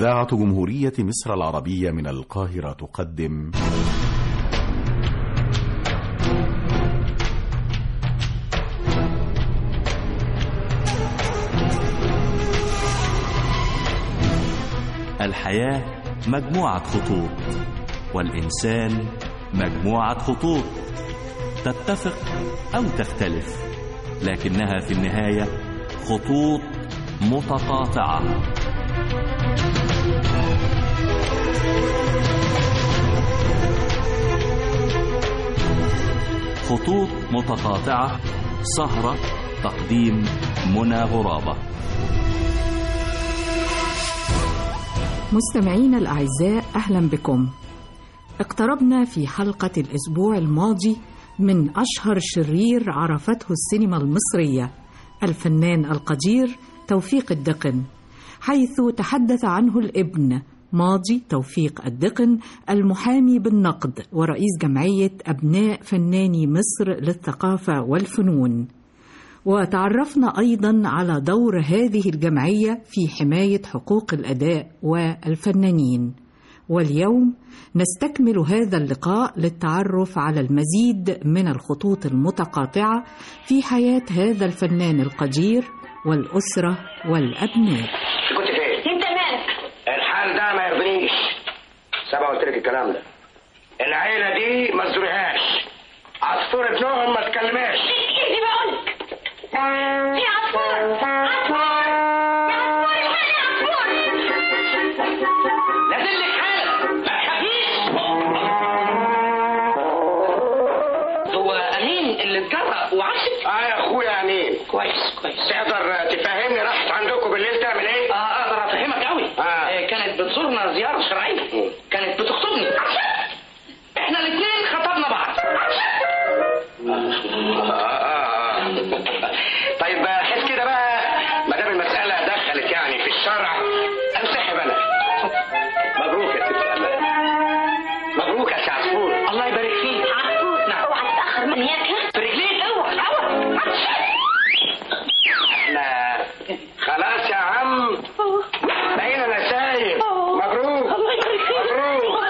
إذاعة جمهورية مصر العربية من القاهرة تقدم الحياة مجموعة خطوط والإنسان مجموعة خطوط تتفق أو تختلف لكنها في النهاية خطوط متقاطعة خطوط متقاطعة سهرة تقديم منى غرابة مستمعينا الأعزاء أهلا بكم اقتربنا في حلقة الأسبوع الماضي من أشهر شرير عرفته السينما المصرية الفنان القدير توفيق الدقن حيث تحدث عنه الابن ماضي توفيق الدقن المحامي بالنقد ورئيس جمعية أبناء فناني مصر للثقافة والفنون وتعرفنا أيضا على دور هذه الجمعية في حماية حقوق الأداء والفنانين واليوم نستكمل هذا اللقاء للتعرف على المزيد من الخطوط المتقاطعة في حياة هذا الفنان القدير والأسرة والأبناء كنت فين؟ انت مالك الحال ده ما يرضينيش سبق قلت لك الكلام ده العيلة دي ما تزوريهاش عصفور ابنهم ما تكلمهاش ايه بقولك في عصفور عصفور يا عصفور الحق يا عصفور نازل لك حالا ما تخافيش هو امين اللي اتجرأ وعشت اه يا اخويا امين كويس كويس تقدر تفهمني راحت عندكم بالليل تعمل ايه؟ اه اقدر افهمك قوي آه. كانت بتزورنا زياره شرعيه كانت بتخطبني احنا الاثنين خطبنا بعض آه آه آه. طيب حس كده بقى ما دام المسألة دخلت يعني في الشرع انسحب انا مبروك يا ست أمان مبروك يا سي عصفور الله يبارك فيك عصفور نعم. اوعى تتاخر من ياكل في رجليك اوعى اوعى احنا خلاص يا عم بقينا نسايب مبروك الله يبارك فيك مبروك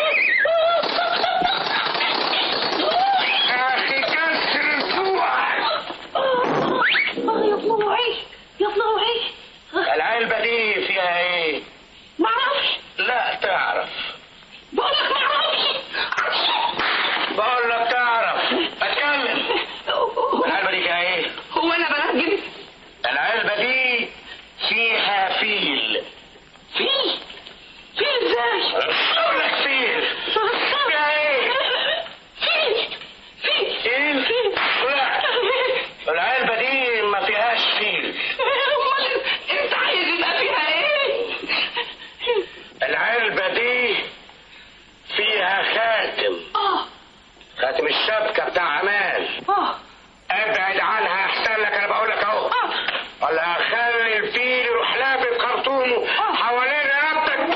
يا اخي كسر الفوح اه يا طلوعي يا طلوعي العلبة دي فيها ايه؟ ما اعرفش لا تعرف بقولك ما اعرفش بقول لك تعرف اتكلم العلبة دي فيها ايه؟ هو انا بنجم العلبة دي فيها فيل فيل فيل ازاي اقول لك فيل فيها ايه؟ فيل فيل فيل؟ لا العلبة دي ما فيهاش فيل امال انت عايز يبقى فيها ايه العلبة دي فيها خاتم اه خاتم الشبكة بتاع عمال اه ابعد عنها احسن لك انا بقول لك اهو ولا خلي الفيل يروح لافف خرطومه حوالين رقبتك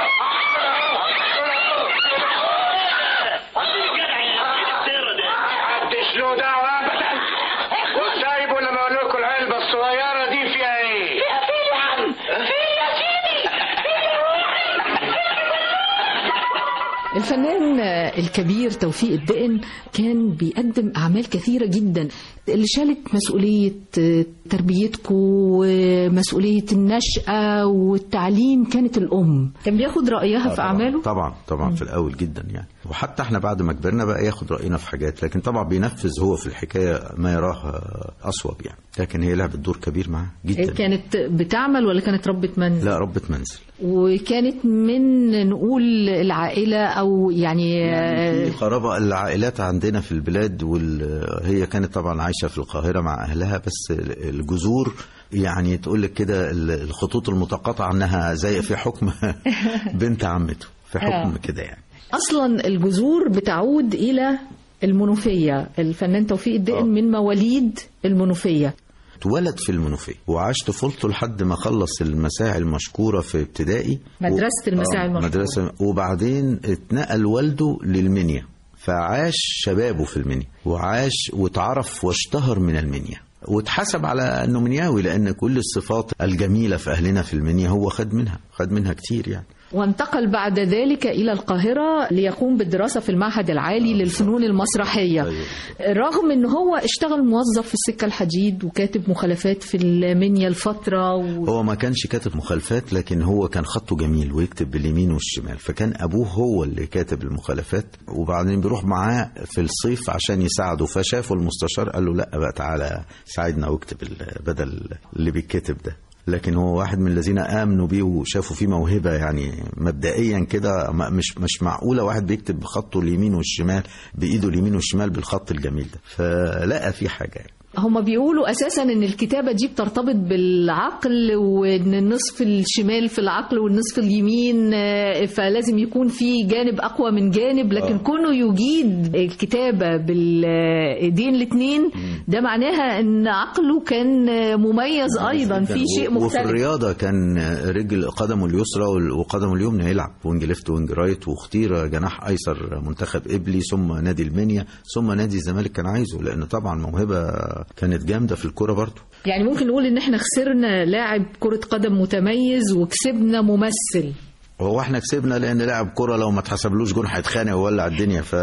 محدش له دعوه ابدا وسايبه لما اقول لكم العلبه الصغيره دي فيها ايه؟ فيها فيل يا عم فيل يا سيدي فيل يا روحي الفنان الكبير توفيق الدقن كان بيقدم أعمال كثيرة جدا اللي شالت مسؤولية تربيتكم ومسؤولية النشأة والتعليم كانت الأم كان بياخد رأيها في أعماله طبعا طبعا في الاول جدا يعني وحتى احنا بعد ما كبرنا بقى ياخد راينا في حاجات لكن طبعا بينفذ هو في الحكايه ما يراه اصوب يعني لكن هي لعبت دور كبير معاه جدا كانت بتعمل ولا كانت ربة منزل لا ربة منزل وكانت من نقول العائلة أو يعني, في قرابة العائلات عندنا في البلاد وهي كانت طبعا عايشة في القاهرة مع أهلها بس الجذور يعني تقول لك كده الخطوط المتقاطعة أنها زي في حكم بنت عمته في حكم آه. كده يعني أصلا الجذور بتعود إلى المنوفية الفنان توفيق الدقن آه. من مواليد المنوفية اتولد في المنوفية وعاش طفولته لحد ما خلص المساعي المشكورة في ابتدائي مدرسة المساعي آه، المشكورة. مدرسة وبعدين اتنقل والده للمنيا فعاش شبابه في المنيا وعاش واتعرف واشتهر من المنيا واتحسب على انه منياوي لان كل الصفات الجميله في اهلنا في المنيا هو خد منها خد منها كتير يعني وانتقل بعد ذلك إلى القاهرة ليقوم بالدراسة في المعهد العالي للفنون المسرحية أيوة. رغم أنه هو اشتغل موظف في السكة الحديد وكاتب مخالفات في المنيا الفترة و... هو ما كانش كاتب مخالفات لكن هو كان خطه جميل ويكتب باليمين والشمال فكان ابوه هو اللي كاتب المخالفات وبعدين بيروح معاه في الصيف عشان يساعده فشافه المستشار قال له لا بقى تعالى ساعدنا واكتب ال- بدل اللي بيتكتب ده لكن هو واحد من الذين امنوا بيه وشافوا فيه موهبه يعني مبدئيا كده ما- مش مش معقوله واحد بيكتب بخطه اليمين والشمال بايده اليمين والشمال بالخط الجميل ده فلقى فيه حاجه يعني. هم بيقولوا اساسا ان الكتابه دي بترتبط بالعقل وان النصف الشمال في العقل والنصف اليمين آه، فلازم يكون في جانب اقوى من جانب لكن آه. كونه يجيد الكتابه بالايدين الاثنين ده معناها ان عقله كان آه، مميز ايضا في شيء و- وفي مختلف الرياضة كان رجل قدمه اليسرى وال- وقدمه اليمنى يلعب وينج ليفت وينج رايت واختير جناح أيسر منتخب إبلي ثم نادي المنيا ثم نادي الزمالك كان عايزه لأن طبعا موهبة كانت جامدة في الكورة برضه يعني ممكن نقول ان احنا خسرنا لاعب كره قدم متميز وكسبنا ممثل هو احنا كسبنا لان لاعب كرة لو ما اتحسبلوش جون هيتخانق ويولع الدنيا ف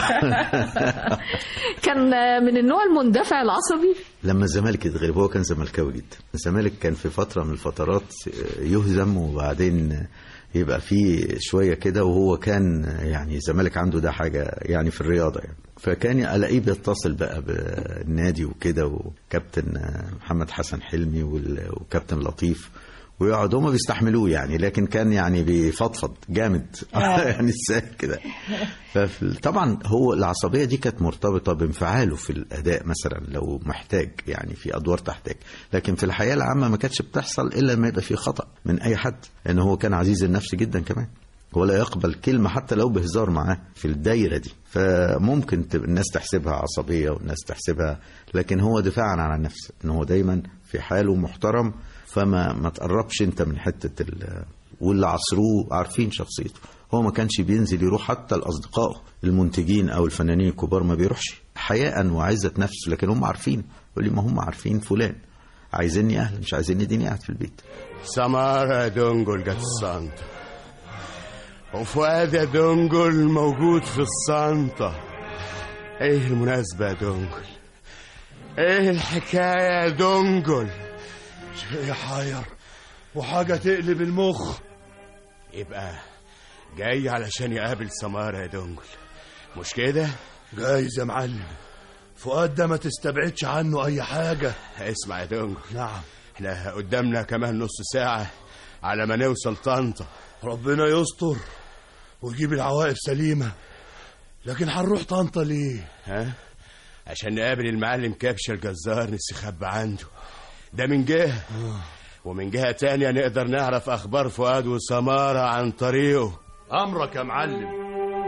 كان من النوع المندفع العصبي لما الزمالك يتغلب هو كان زملكاوي جدا الزمالك كان في فترة من الفترات يهزم وبعدين يبقى فيه شوية كده وهو كان يعني الزمالك عنده ده حاجة يعني في الرياضة يعني فكان الاقيه بيتصل بقى بالنادي وكده وكابتن محمد حسن حلمي وال- وكابتن لطيف ويقعد هما بيستحملوه يعني لكن كان يعني بيفضفض جامد يعني ازاي كده فطبعا هو العصبيه دي كانت مرتبطه بانفعاله في الاداء مثلا لو محتاج يعني في ادوار تحتاج لكن في الحياه العامه ما كانتش بتحصل الا لما يبقى في خطا من اي حد لان هو كان عزيز النفس جدا كمان ولا يقبل كلمة حتى لو بهزار معاه في الدايرة دي فممكن تبقى الناس تحسبها عصبية والناس تحسبها لكن هو دفاعا عن النفس ان هو دايما في حاله محترم فما ما تقربش انت من حتة ال واللي عصروه عارفين شخصيته هو ما كانش بينزل يروح حتى الأصدقاء المنتجين أو الفنانين الكبار ما بيروحش حياء وعزة نفس لكن هم عارفين يقول لي ما هم عارفين فلان عايزيني أهلا مش عايزيني ديني قاعد في البيت سمارة دونجل جت الصنطة وفؤاد يا دونجل موجود في الصنطة ايه المناسبة يا دونجل ايه الحكاية يا دونجل شيء يحير وحاجة تقلب المخ يبقى جاي علشان يقابل سمارة يا دونجل مش كده جايز يا معلم فؤاد ده ما تستبعدش عنه أي حاجة اسمع يا دونجل نعم احنا قدامنا كمان نص ساعة على ما نوصل طنطا ربنا يستر ويجيب العواقب سليمة لكن هنروح طنطا ليه؟ ها عشان نقابل المعلم كبشة الجزار نستخبى عنده ده من جهة ومن جهة تانية نقدر نعرف أخبار فؤاد وسمارة عن طريقه أمرك يا معلم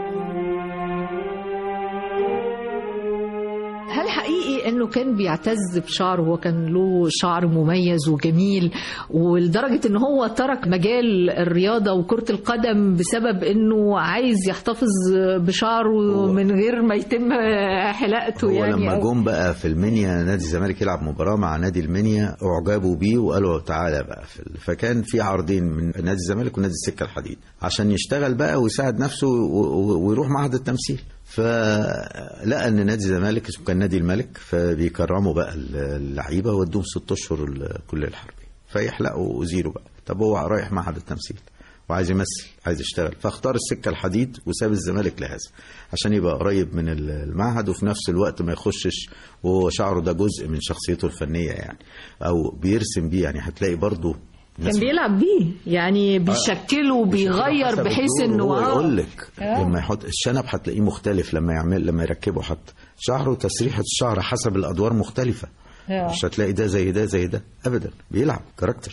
هل حقيقي انه كان بيعتز بشعره هو كان له شعر مميز وجميل ولدرجه ان هو ترك مجال الرياضه وكره القدم بسبب انه عايز يحتفظ بشعره من غير ما يتم حلاقته هو يعني لما أو- جم بقى في المنيا نادي الزمالك يلعب مباراة مع نادي المنيا اعجبوا بيه وقالوا تعالى بقى في ال- فكان في عرضين من نادي الزمالك ونادي السكة الحديد عشان يشتغل بقى ويساعد نفسه و- و- ويروح معهد التمثيل فلقى ان نادي الزمالك اسمه كان نادي الملك فبيكرموا بقى اللعيبه وادوهم ست اشهر الكليه الحربيه فيحلقوا زيرو بقى طب هو رايح معهد التمثيل وعايز يمثل عايز يشتغل فاختار السكه الحديد وساب الزمالك لهذا عشان يبقى قريب من المعهد وفي نفس الوقت ما يخشش وهو شعره ده جزء من شخصيته الفنيه يعني او بيرسم بيه يعني هتلاقي برضه كان بيلعب بيه يعني بيشكله وبيغير حسب بحيث الدور انه هو آه. يقول لك لما يحط الشنب هتلاقيه مختلف لما يعمل لما يركبه حتى شعره تسريحه الشعر حسب الادوار مختلفه آه. مش هتلاقي ده زي ده زي ده ابدا بيلعب كاركتر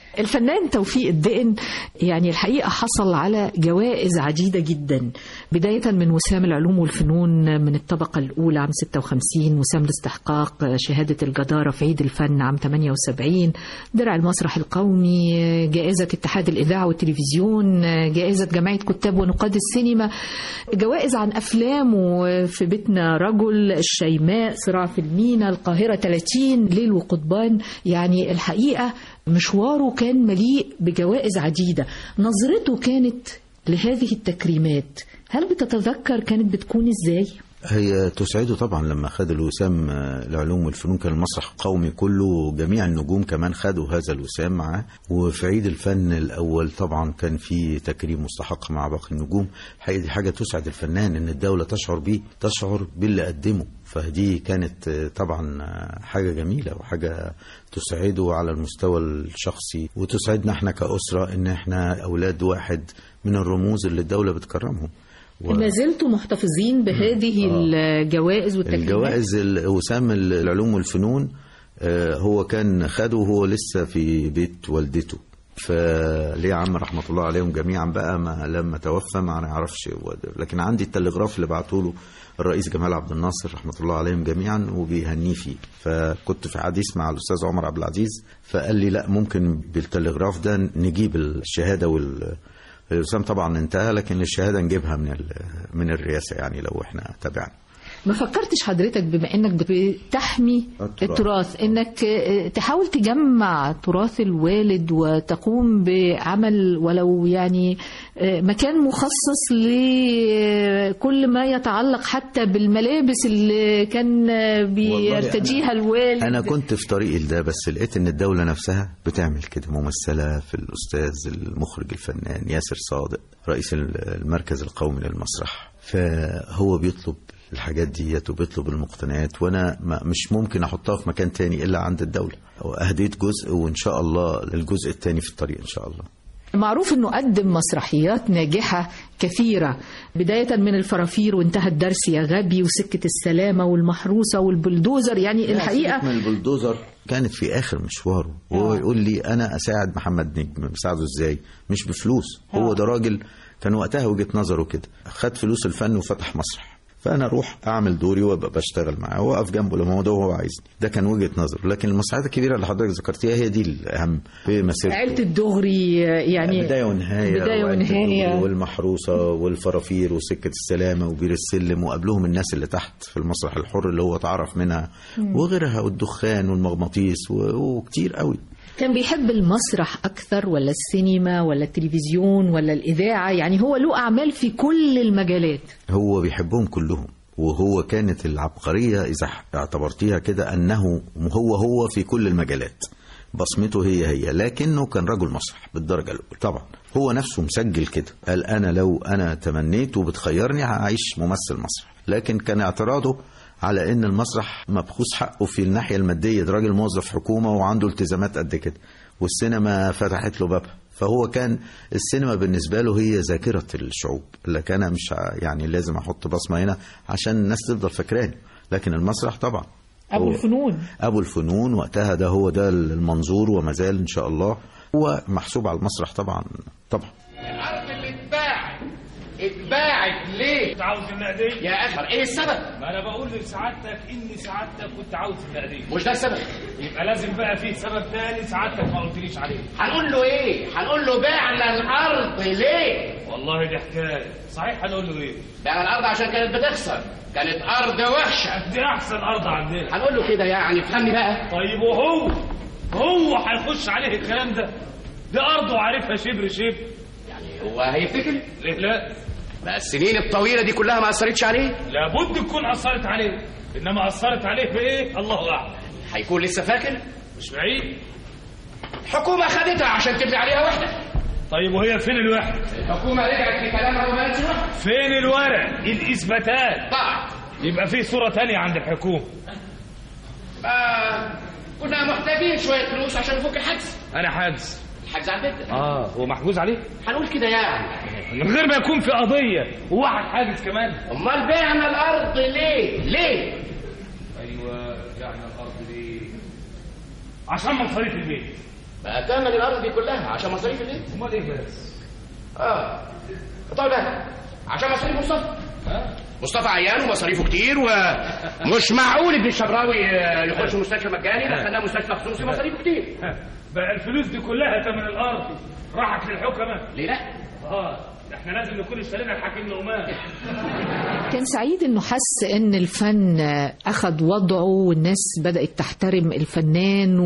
الفنان توفيق الدقن يعني الحقيقة حصل على جوائز عديدة جدا بداية من وسام العلوم والفنون من الطبقة الأولى عام 56 وسام الاستحقاق شهادة الجدارة في عيد الفن عام 78 درع المسرح القومي جائزة اتحاد الإذاعة والتلفزيون جائزة جمعية كتاب ونقاد السينما جوائز عن أفلامه في بيتنا رجل الشيماء صراع في المينا القاهرة 30 ليل وقضبان يعني الحقيقة مشواره كان مليء بجوائز عديدة نظرته كانت لهذه التكريمات هل بتتذكر كانت بتكون ازاي؟ هي تسعده طبعا لما خد الوسام آه، العلوم والفنون كان المسرح القومي كله جميع النجوم كمان خدوا هذا الوسام معاه وفي عيد الفن الاول طبعا كان في تكريم مستحق مع باقي النجوم الحقيقه دي حاجه تسعد الفنان ان الدوله تشعر بيه تشعر باللي قدمه فدي كانت آه، طبعا آه، حاجه جميله وحاجه تسعده على المستوى الشخصي وتسعدنا احنا كاسره ان احنا اولاد واحد من الرموز اللي الدوله بتكرمهم و- ما زلتوا محتفظين بهذه الجوائز والتكريمات الجوائز ال- وسام ال- العلوم والفنون آه، هو كان خده وهو لسه في بيت والدته فليه عم رحمة الله عليهم جميعا بقى ما لما توفى ما نعرفش هو ده. لكن عندي التلغراف اللي بعته له الرئيس جمال عبد الناصر رحمة الله عليهم جميعا وبيهنيه فيه فكنت في حديث مع الأستاذ عمر عبد العزيز فقال لي لا ممكن بالتلغراف ده نجيب الشهادة وال الوسام طبعا انتهى لكن الشهادة نجيبها من ال- من الرئاسة يعني لو احنا تابعنا ما فكرتش حضرتك بما انك بتحمي التراث. التراث انك آه، تحاول تجمع تراث الوالد وتقوم بعمل ولو يعني آه، مكان مخصص لكل ما يتعلق حتى بالملابس اللي كان آه، بيرتديها الوالد انا كنت في طريقي لده بس لقيت ان الدوله نفسها بتعمل كده ممثله في الاستاذ المخرج الفنان ياسر صادق رئيس المركز القومي للمسرح فهو بيطلب الحاجات ديت وبيطلب المقتنيات وانا ما مش ممكن احطها في مكان تاني الا عند الدوله واهديت جزء وان شاء الله الجزء التاني في الطريق ان شاء الله معروف انه قدم مسرحيات ناجحة كثيرة بداية من الفرافير وانتهى الدرس يا غبي وسكة السلامة والمحروسة والبلدوزر يعني الحقيقة من البلدوزر كانت في اخر مشواره وهو يقول لي انا اساعد محمد نجم بساعده ازاي مش بفلوس هو ده راجل كان وقتها وجهه نظره كده خد فلوس الفن وفتح مسرح فانا اروح اعمل دوري وابقى بشتغل معاه واقف جنبه لما هو ده وهو عايزني ده كان وجهه نظره لكن المسرحيات الكبيره اللي حضرتك ذكرتيها هي دي الاهم في مسيرته عيلة الدغري يعني بداية ونهاية بداية وعيلة ونهاية. الدغري والمحروسة والفرافير وسكة السلامة وبير السلم وقبلهم الناس اللي تحت في المسرح الحر اللي هو اتعرف منها وغيرها والدخان والمغناطيس و- وكتير قوي كان بيحب المسرح أكثر ولا السينما ولا التلفزيون ولا الإذاعة يعني هو له أعمال في كل المجالات هو بيحبهم كلهم وهو كانت العبقرية إذا اعتبرتيها كده أنه هو هو في كل المجالات بصمته هي هي لكنه كان رجل مسرح بالدرجة الأولى طبعا هو نفسه مسجل كده قال أنا لو أنا تمنيت وبتخيرني هعيش ممثل مسرح لكن كان اعتراضه على ان المسرح مبخوس حقه في الناحيه الماديه ده راجل موظف حكومه وعنده التزامات قد كده والسينما فتحت له بابها فهو كان السينما بالنسبه له هي ذاكره الشعوب لكن انا مش ع- يعني لازم احط بصمه هنا عشان الناس تفضل فاكراني لكن المسرح طبعا أبو هو- الفنون ابو الفنون وقتها ده هو ده المنظور وما زال ان شاء الله هو محسوب على المسرح طبعا طبعا الارض اللي اتباعت اتباعت ليه؟ كنت عاوز النقدية يا اخي ايه السبب؟ ما انا بقول لسعادتك اني سعادتك كنت عاوز النقدية مش ده السبب يبقى لازم بقى فيه سبب تاني سعادتك ما قلتليش عليه هنقول له ايه؟ هنقول له بعنا الارض ليه؟ والله دي حكاية صحيح هنقول له ايه بعنا الارض عشان كانت بتخسر كانت ارض وحشه دي احسن ارض عندنا هنقول له كده يعني فهمني بقى طيب وهو هو هيخش عليه الكلام ده دي ارضه عارفها شبر شبر يعني هو هيفتكر ليه لا بقى السنين الطويله دي كلها ما اثرتش عليه لابد تكون اثرت عليه انما اثرت عليه بايه الله اعلم هيكون لسه فاكر مش بعيد الحكومه خدتها عشان تبني عليها وحده طيب وهي فين الوحده الحكومه رجعت في كلامها وما قالتش وحده فين الورق الاثباتات ضاعت يبقى في صوره تانية عند الحكومه بقى كنا محتاجين شويه فلوس عشان نفك الحجز انا حاجز الحجز على البيت اه هو محجوز عليه هنقول كده يعني من غير ما يكون في قضيه وواحد حاجز كمان امال بعنا الارض ليه؟ ليه؟ ايوه يعني الارض دي عشان مصاريف البيت بقى تمن الارض دي كلها عشان مصاريف البيت امال ايه بس اه طيب ده عشان مصاريف مصطفى مصطفى عيان ومصاريفه كتير ومش معقول ابن الشبراوي آه، يخش مستشفى مجاني دخلناه مستشفى خصوصي مصاريفه كتير بقى الفلوس دي كلها ثمن الارض راحت للحكمه ليه لا اه ده احنا لازم نكون اشترينا الحكيم نعمان كان سعيد انه حس ان الفن اخذ وضعه والناس بدات تحترم الفنان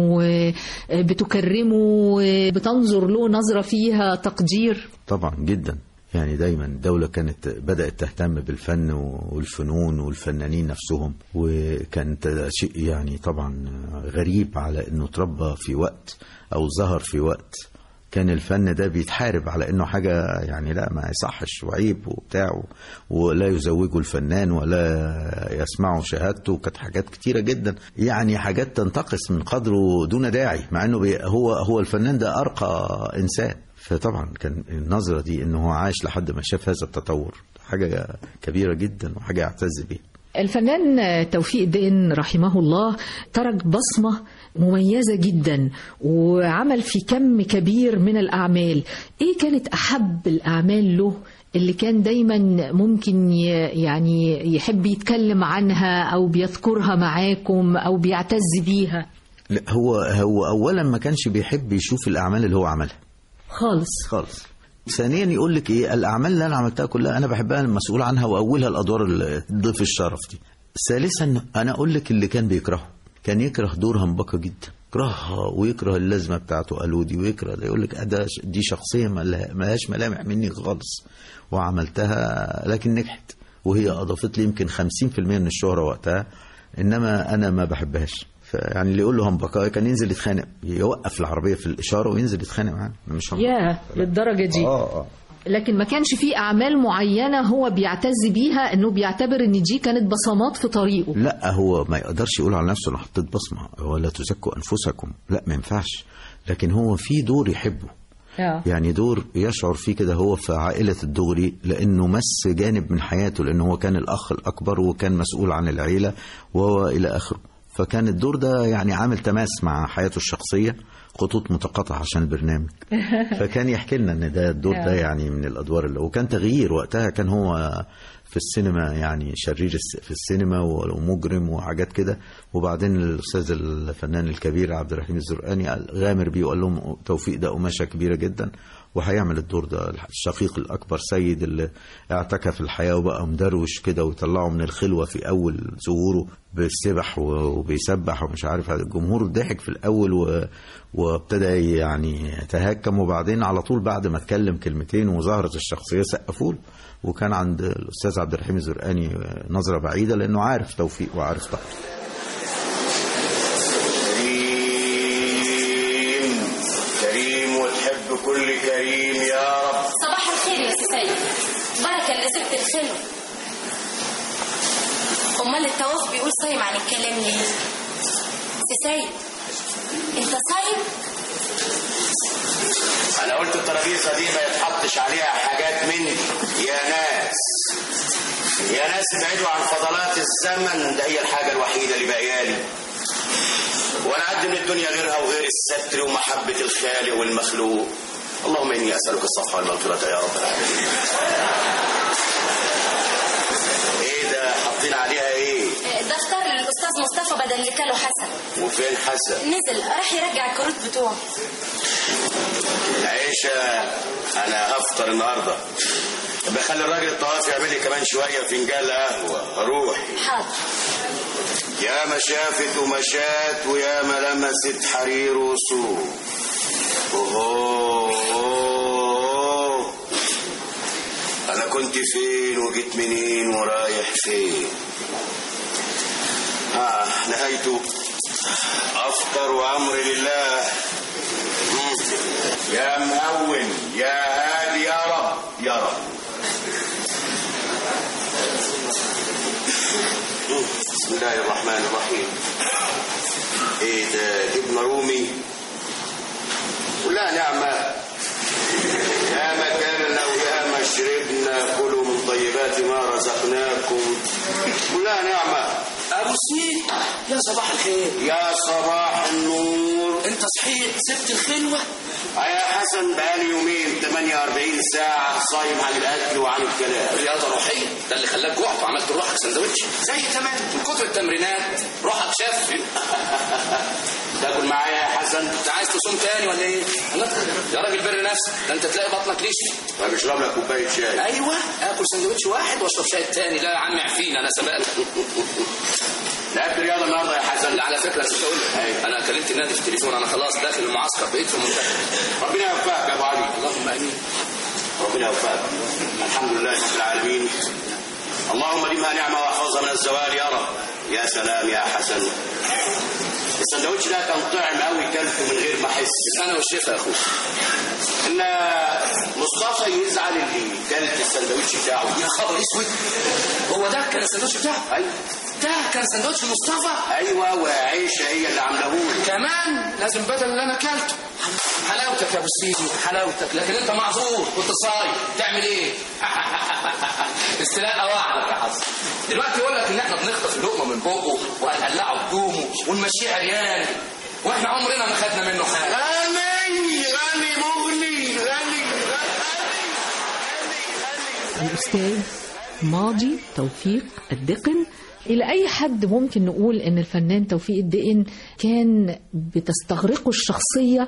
وبتكرمه وبتنظر له نظره فيها تقدير طبعا جدا يعني دايما الدولة كانت بدأت تهتم بالفن والفنون والفنانين نفسهم وكانت ده شيء يعني طبعا غريب على انه تربى في وقت او ظهر في وقت كان الفن ده بيتحارب على انه حاجة يعني لا ما يصحش وعيب وبتاع ولا يزوجه الفنان ولا يسمعوا شهادته كانت حاجات كتيرة جدا يعني حاجات تنتقص من قدره دون داعي مع انه بي هو هو الفنان ده ارقى انسان فطبعا كان النظرة دي انه هو عايش لحد ما شاف هذا التطور حاجة كبيرة جدا وحاجة يعتز بيها الفنان توفيق الدقن رحمه الله ترك بصمة مميزة جدا وعمل في كم كبير من الأعمال إيه كانت أحب الأعمال له اللي كان دايما ممكن ي- يعني يحب يتكلم عنها أو بيذكرها معاكم أو بيعتز بيها لا هو هو اولا ما كانش بيحب يشوف الاعمال اللي هو عملها خالص خالص ثانيا يقول لك ايه الاعمال اللي انا عملتها كلها انا بحبها المسؤول عنها واولها الادوار ال- ضيف الشرف دي ثالثا انا اقول لك اللي كان بيكرهه كان يكره دور همبكه جدا يكرهها ويكره اللازمه بتاعته الودي ويكره ده يقول لك ده ش- دي شخصيه ما لها- ما لهاش ملامح مني خالص وعملتها لكن نجحت وهي اضافت لي يمكن 50% من الشهره وقتها انما انا ما بحبهاش فيعني اللي يقول له همبكه كان ينزل يتخانق يوقف العربيه في الاشاره وينزل يتخانق معاه أنا مش همبكة. ياه للدرجة دي اه اه لكن ما كانش في أعمال معينة هو بيعتز بيها أنه بيعتبر أن دي كانت بصمات في طريقه لا هو ما يقدرش يقول على نفسه انا حطيت بصمه ولا تزكوا انفسكم لا ما ينفعش لكن هو في دور يحبه آه. يعني دور يشعر فيه كده هو في عائلة الدغري لأنه مس جانب من حياته لأنه هو كان الأخ الأكبر وكان مسؤول عن العيلة وهو إلى آخره فكان الدور ده يعني عامل تماس مع حياته الشخصية خطوط متقاطعة عشان البرنامج فكان يحكي لنا ان ده الدور ده يعني من الادوار اللي وكان تغيير وقتها كان هو في السينما يعني شرير الس- في السينما ومجرم وحاجات كده وبعدين الاستاذ الفنان الكبير عبد الرحيم الزرقاني قال- غامر بيه وقال لهم توفيق ده قماشه كبيره جدا وهيعمل الدور ده الشقيق الاكبر سيد اللي اعتكف في الحياه وبقى مدروش كده ويطلعه من الخلوه في اول ظهوره بالسبح و- وبيسبح ومش عارف الجمهور ضحك في الاول و... وابتدى يعني يتهكم وبعدين على طول بعد ما اتكلم كلمتين وظهرت الشخصيه سقفوا له وكان عند الاستاذ عبد الرحيم الزرقاني نظره بعيده لانه عارف توفيق وعارف طاقته كريم كريم وتحب كل كريم يا رب صباح الخير يا سي سيد بركة اللي سبت الخلو أمال التواف بيقول صايم عن الكلام ليه؟ سي سيد أنت صايم؟ انا قلت الترابيزه دي ما يتحطش عليها حاجات مني يا ناس يا ناس ابعدوا عن فضلات الزمن ده هي الحاجه الوحيده اللي باقيالي وانا عد من الدنيا غيرها وغير الستر ومحبه الخالق والمخلوق اللهم اني اسالك الصفح والمغفره يا رب العالمين ايه ده حاطين عليها ايه دفتر للأستاذ مصطفى بدل اللي كاله حسن وفين حسن نزل راح يرجع الكروت بتوعه عيشة أنا هفطر النهاردة بخلي الراجل الطواف يعمل لي كمان شوية فنجان قهوة روحي حاضر يا ما شافت وما شات ويا ما لمست حرير وصوف أوه أوه. أنا كنت فين وجيت منين ورايح فين آه نهايته أفطر وأمري لله مم. يا مهون يا هادي يا رب يا رب مم. بسم الله الرحمن الرحيم ايه ده جبنه رومي ولا نعمة يا ما كلنا ويا ما شربنا كلوا من طيبات ما رزقناكم ولا نعمة أبو حسين يا صباح الخير يا صباح النور انت صحيت سبت الخلوه يا حسن بقالي يومين 48 ساعة صايم عن الأكل وعن الكلام رياضه روحيه ده اللي خلاك جوعت وعملت لروحك سندوتش زي تمام من كتر التمرينات روحك شف تاكل معايا يا حسن انت عايز تصوم تاني ولا ايه؟ الله يا راجل بر نفسك ده انت تلاقي بطنك نشف طيب اشرب لك كوباية شاي ايوه اكل سندوتش واحد واشرب شاي التاني لا يا عم عفينا انا سبقت لعبت رياضة النهاردة يا حسن لا على فكره نسيت اقول لك انا كلمت النادي في التليفون انا خلاص داخل المعسكر بقيت في المنتخب ربنا يوفقك يا أبو علي اللهم امين ربنا يوفقك الحمد لله رب العالمين اللهم دمها نعمة واحفظها من الزوال يا رب يا سلام يا حسن السندوتش ده كان طعم قوي كلته من غير ما احس انا والشيخ يا اخويا ان مصطفى يزعل اللي كلت السندوتش بتاعه يا خبر اسود هو ده كان السندوتش بتاعه ايوه ده كان سندوتش مصطفى ايوه وعيشه هي اللي عاملهولي كمان لازم بدل اللي انا اكلته حلاوتك يا ابو سيدي حلاوتك لكن انت معذور كنت صايم تعمل ايه استلاء وعدك يا حسن دلوقتي يقول لك ان احنا بنخطف اللقمه من بقه وهنقلعه هدومه ونمشيه عريان واحنا عمرنا ما خدنا منه حاجه غني غني مغني غني الأستاذ ماضي توفيق الدقن إلى أي حد ممكن نقول إن الفنان توفيق الدقن كان بتستغرقه الشخصية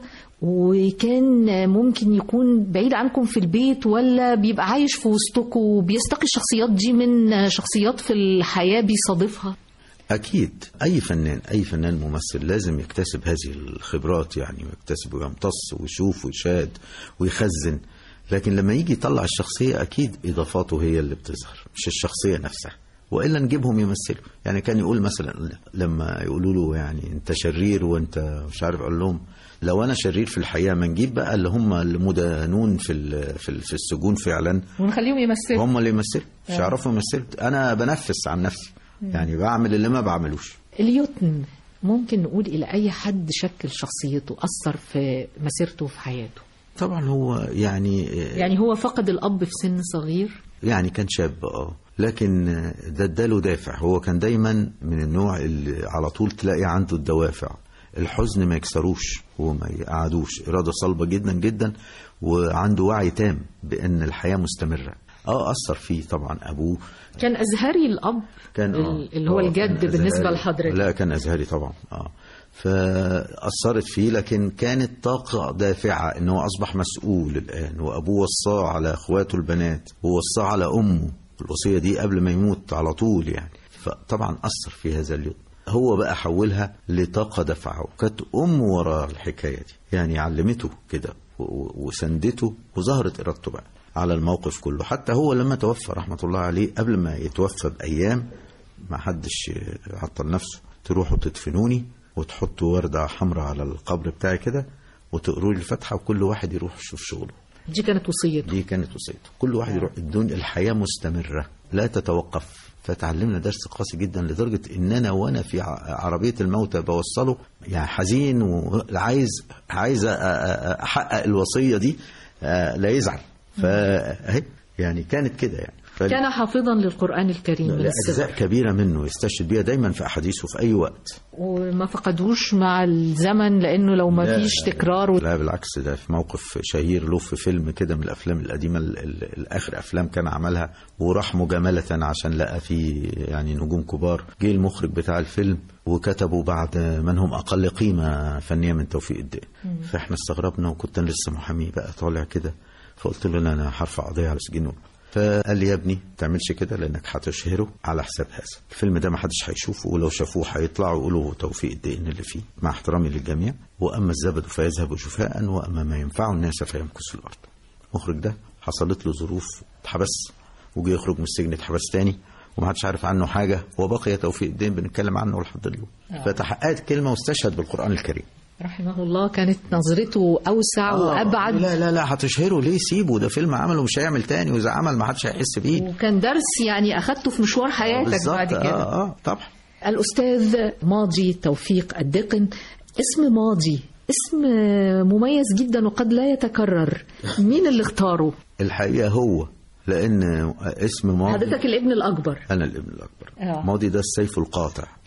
وكان ممكن يكون بعيد عنكم في البيت ولا بيبقى عايش في وسطكم وبيستقي الشخصيات دي من شخصيات في الحياة بيصادفها أكيد أي فنان أي فنان ممثل لازم يكتسب هذه الخبرات يعني يكتسب ويمتص ويشوف ويشاهد ويخزن لكن لما يجي يطلع الشخصية أكيد إضافاته هي اللي بتظهر مش الشخصية نفسها وإلا نجيبهم يمثلوا يعني كان يقول مثلا لما يقولوا له يعني أنت شرير وأنت مش عارف أقول لهم لو أنا شرير في الحقيقة ما نجيب بقى اللي هم المدانون في ال- في ال- في السجون فعلا ونخليهم يمثلوا هم اللي يمثلوا مش آه. هيعرفوا يمثلوا أنا بنفس عن نفسي يعني بعمل اللي ما بعملوش اليتم ممكن نقول إلى أي حد شكل شخصيته أثر في مسيرته في حياته طبعا هو يعني يعني هو فقد الأب في سن صغير يعني كان شاب اه لكن ده اداله دافع هو كان دايما من النوع اللي على طول تلاقي عنده الدوافع الحزن ما يكسروش وما يقعدوش إرادة صلبة جدا جدا وعنده وعي تام بأن الحياة مستمرة اه أثر فيه طبعا أبوه كان أزهري الأب كان آه ال- اللي هو آه، الجد كان بالنسبة أزهري. لحضرتك لا كان أزهري طبعا اه فأثرت فيه لكن كانت طاقة دافعة إن هو أصبح مسؤول الآن وأبوه وصاه على إخواته البنات ووصاه على أمه الوصية دي قبل ما يموت على طول يعني فطبعا أثر في هذا اليوم هو بقى حولها لطاقة دفعه وكانت أمه ورا الحكاية دي يعني علمته كده و- و- وسندته وظهرت إرادته بقى على الموقف كله حتى هو لما توفى رحمة الله عليه قبل ما يتوفى بأيام ما حدش عطل نفسه تروحوا تدفنوني وتحطوا وردة حمراء على القبر بتاعي كده وتقروا لي الفاتحة وكل واحد يروح يشوف شغله دي كانت وصيته دي كانت وصيته كل واحد يروح الدون الحياة مستمرة لا تتوقف فتعلمنا درس قاسي جدا لدرجة ان انا وانا في ع- عربية الموتى بوصله يعني حزين وعايز عايز أ- أ- أ- احقق الوصية دي آه، لا يزعل فاهي يعني كانت كده يعني فال- كان حافظا للقرآن الكريم من أجزاء الصغر كبيرة منه يستشهد بيها دايما في أحاديثه في أي وقت وما فقدوش مع الزمن لأنه لو ما لا، فيش تكرار و... لا بالعكس ده في موقف شهير له في فيلم كده من الافلام القديمه ال- ال- الاخر افلام كان عملها وراح مجامله عشان لقى فيه يعني نجوم كبار جه المخرج بتاع الفيلم وكتبوا بعد من هم اقل قيمه فنيه من توفيق الدين فاحنا استغربنا وكنت أنا لسه محامي بقى طالع كده فقلت له لا انا هرفع قضيه على سجين فقال لي يا ابني ما تعملش كده لانك هتشهره على حساب هذا الفيلم ده ما حدش هيشوفه ولو شافوه هيطلعوا يقولوا توفيق الدقن اللي فيه مع احترامي للجميع واما الزبد فيذهب جفاء واما ما ينفع الناس فيمكث في الارض المخرج ده حصلت له ظروف اتحبس وجي يخرج من السجن اتحبس تاني وما حدش عارف عنه حاجه وبقي توفيق الدين بنتكلم عنه لحد اليوم فتحققت كلمه واستشهد بالقران الكريم رحمه الله كانت نظرته أوسع وأبعد لا لا لا هتشهره ليه سيبه ده فيلم عمله مش هيعمل تاني واذا عمل ما حدش هيحس بيه وكان درس يعني أخدته في مشوار حياتك بالظبط بعد كده اه اه طبعا الأستاذ ماضي توفيق الدقن اسم ماضي اسم مميز جدا وقد لا يتكرر مين اللي اختاره الحقيقه هو لان اسم ماضي حضرتك الابن الأكبر انا الابن الاكبر آه. ماضي ده السيف القاطع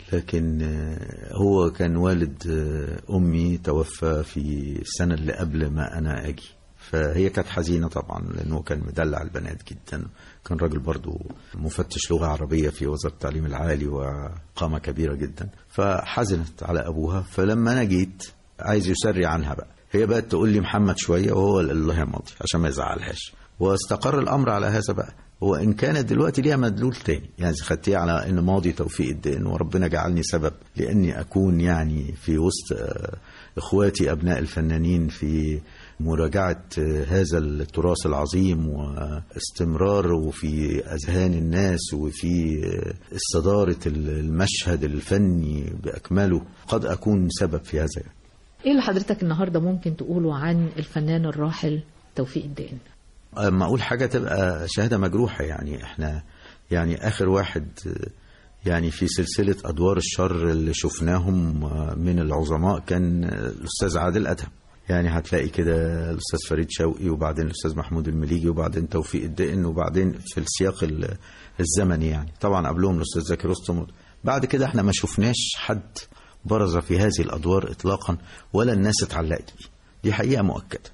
لكن آه، هو كان والد آه، أمي توفى في السنة اللي قبل ما أنا أجي فهي كانت حزينة طبعا لأنه كان مدلع البنات جدا كان راجل برضو مفتش لغة عربية في وزارة التعليم العالي وقامة كبيرة جدا فحزنت على أبوها فلما أنا جيت عايز يسري عنها بقى هي بقت تقول لي محمد شوية وهو اللي الله يمضي عشان ما يزعلهاش واستقر الأمر على هذا بقى وإن كانت دلوقتي ليها مدلول تاني يعني إذا خدتيه على إن ماضي توفيق الدين وربنا جعلني سبب لأني أكون يعني في وسط آه، إخواتي أبناء الفنانين في مراجعة آه، هذا التراث العظيم واستمراره في أذهان الناس وفي آه، استدارة المشهد الفني بأكمله قد أكون سبب في هذا يعني. ايه اللي حضرتك النهارده ممكن تقوله عن الفنان الراحل توفيق الدقن اما اقول حاجه تبقى شهاده مجروحه يعني احنا يعني اخر واحد يعني في سلسله ادوار الشر اللي شفناهم من العظماء كان الاستاذ عادل ادهم يعني هتلاقي كده الاستاذ فريد شوقي وبعدين الاستاذ محمود المليجي وبعدين توفيق الدقن وبعدين في السياق ال- الزمني يعني طبعا قبلهم الاستاذ زكي رستم بعد كده احنا ما شفناش حد برز في هذه الادوار اطلاقا ولا الناس اتعلقت بيه دي حقيقه مؤكده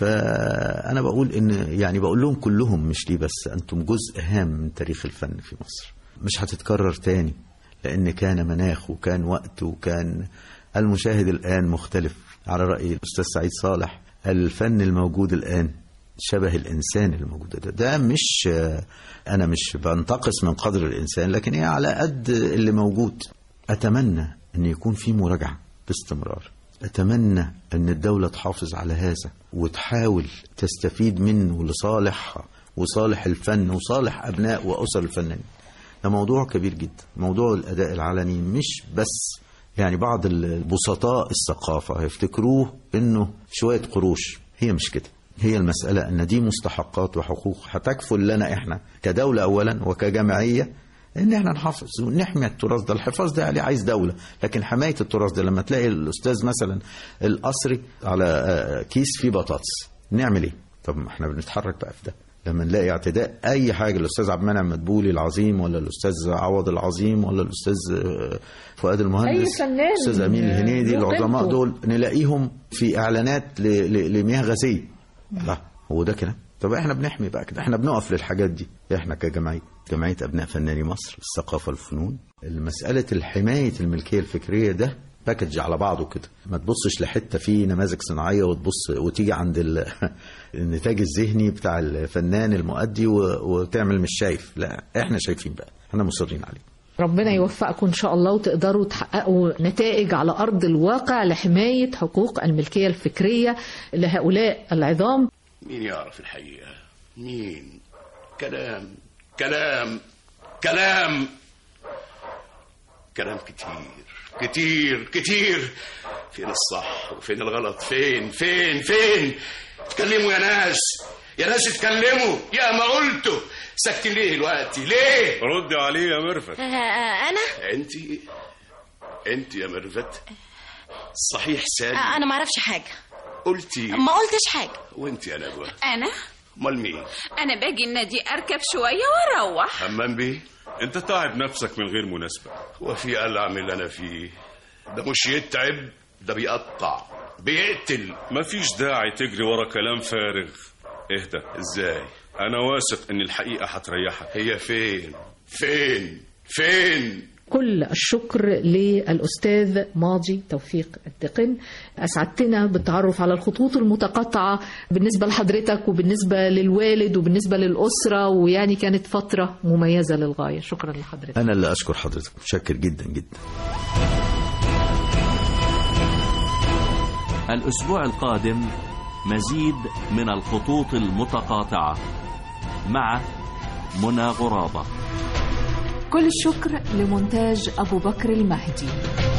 فأنا بقول إن يعني بقول لهم كلهم مش لي بس أنتم جزء هام من تاريخ الفن في مصر مش هتتكرر تاني لأن كان مناخ وكان وقت وكان المشاهد الآن مختلف على رأي الأستاذ سعيد صالح الفن الموجود الآن شبه الإنسان الموجود ده ده مش أنا مش بنتقص من قدر الإنسان لكن هي على قد اللي موجود أتمنى أن يكون في مراجعة باستمرار أتمنى أن الدولة تحافظ على هذا وتحاول تستفيد منه لصالحها وصالح الفن وصالح أبناء وأسر الفنانين ده موضوع كبير جدا موضوع الأداء العلني مش بس يعني بعض البسطاء الثقافة يفتكروه إنه شوية قروش هي مش كده هي المسألة أن دي مستحقات وحقوق هتكفل لنا إحنا كدولة أولا وكجمعية ان احنا نحافظ ونحمي التراث ده الحفاظ ده عليه عايز دوله لكن حمايه التراث ده لما تلاقي الاستاذ مثلا القصري على آه، كيس فيه بطاطس نعمل ايه طب ما احنا بنتحرك بقى في ده لما نلاقي اعتداء اي حاجه الاستاذ عبد المنعم مدبولي العظيم ولا الاستاذ عوض العظيم ولا الاستاذ آه، فؤاد المهندس أي فنان الاستاذ امين الهنيدي له العظماء قيمته. دول نلاقيهم في اعلانات ل- ل- لمياه غازيه لا هو ده كلام طب احنا بنحمي بقى كده احنا بنقف للحاجات دي احنا كجمعيه جمعيه ابناء فناني مصر الثقافه والفنون مساله الحمايه الملكيه الفكريه ده باكج على بعضه كده ما تبصش لحته فيه نماذج صناعيه وتبص وتيجي عند ال- النتاج الذهني بتاع الفنان المؤدي و- وتعمل مش شايف لا احنا شايفين بقى احنا مصرين عليه ربنا يوفقكم إن شاء الله وتقدروا تحققوا نتائج على أرض الواقع لحماية حقوق الملكية الفكرية لهؤلاء العظام مين يعرف الحقيقة مين كلام كلام كلام كلام كتير كتير كتير فين الصح وفين الغلط فين فين فين اتكلموا يا ناس يا ناس اتكلموا يا ما قلتوا ساكتين ليه دلوقتي ليه ردي عليه يا مرفت انا انت انت يا ميرفت صحيح سالي انا ما اعرفش حاجه قلتي ما قلتش حاجه وانت يا نجوى أنا امال مين أنا باجي النادي أركب شوية وأروح حمام بيه انت تعب نفسك من غير مناسبة وفي قلع من اللي انا فيه ده مش يتعب ده بيقطع بيقتل مفيش داعي تجري ورا كلام فارغ اهدى ازاي انا واثق ان الحقيقة هتريحك هي فين فين فين كل الشكر للأستاذ ماضي توفيق الدقن أسعدتنا بالتعرف على الخطوط المتقاطعة بالنسبة لحضرتك وبالنسبة للوالد وبالنسبة للأسرة ويعني كانت فترة مميزة للغاية شكرا لحضرتك انا اللي اشكر حضرتك متشكر جدا جدا الأسبوع القادم مزيد من الخطوط المتقاطعة مع منى غرابة كل الشكر لمونتاج أبو بكر المهدي